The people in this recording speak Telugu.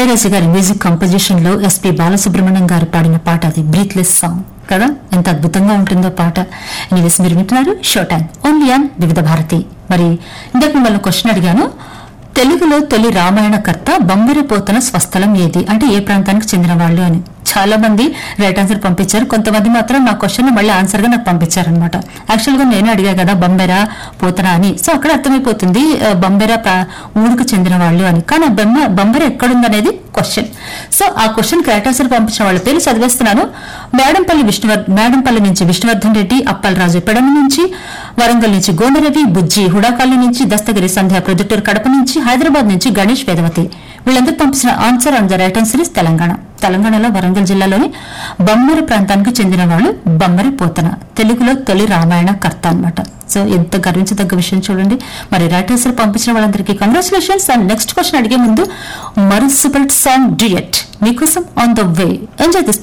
ఇళయరాజు గారి మ్యూజిక్ కంపోజిషన్ లో ఎస్పి బాలసుబ్రహ్మణ్యం గారు పాడిన పాట అది బ్రీత్లెస్ సాంగ్ కదా ఎంత అద్భుతంగా ఉంటుందో పాట ఎనీవేస్ మీరు వింటున్నారు షో టైం ఓన్లీ ఆన్ వివిధ భారతి మరి ఇందాక మిమ్మల్ని క్వశ్చన్ అడిగాను తెలుగులో తొలి రామాయణ కర్త బొమ్మరి పోతన స్వస్థలం ఏది అంటే ఏ ప్రాంతానికి చెందిన వాళ్ళు అని చాలా మంది రైట్ ఆన్సర్ పంపించారు కొంతమంది మాత్రం నా క్వశ్చన్ మళ్ళీ ఆన్సర్ గా నాకు పంపించారనమాట యాక్చువల్ గా నేను అడిగా కదా బొంబెరా పోతనా అని సో అక్కడ అర్థమైపోతుంది ఆ, బొంబెరా ప్రా- ఊరికి చెందిన వాళ్ళు అని కానీ ఆ బొమ్మ బొంబెర ఎక్కడుందనేది క్వశ్చన్ సో ఆ క్వశ్చన్ రైట్ ఆన్సర్ పంపించిన వాళ్ళ పేరు చదివేస్తున్నాను మేడంపల్లి విష్ణువర్ మేడంపల్లి నుంచి విష్ణువర్ధన్ రెడ్డి అప్పలరాజు పెడమ నుంచి వరంగల్ నుంచి గోనరవి బుజ్జి హుడాకాలి నుంచి దస్తగిరి సంధ్య ప్రొజెక్టర్ కడప నుంచి హైదరాబాద్ నుంచి గణేష్ వేదవతి వీళ్ళందరూ పంపించిన answer on the right answer is Telangana తెలంగాణలో వరంగల్ జిల్లాలోని బొమ్మరి ప్రాంతానికి చెందిన వాళ్ళు బొమ్మరి పోతన తెలుగులో తొలి రామాయణ కర్త అన్నమాట సో ఎంత గర్వించదగ్గ విషయం చూడండి మరి రైట్ ఆన్సర్ పంపించిన వాళ్ళందరికీ కంగ్రాచులేషన్స్ అండ్ నెక్స్ట్ క్వశ్చన్ అడిగే ముందు మరో సూపర్ సాంగ్ డియట్ మీకోసం on the way enjoy this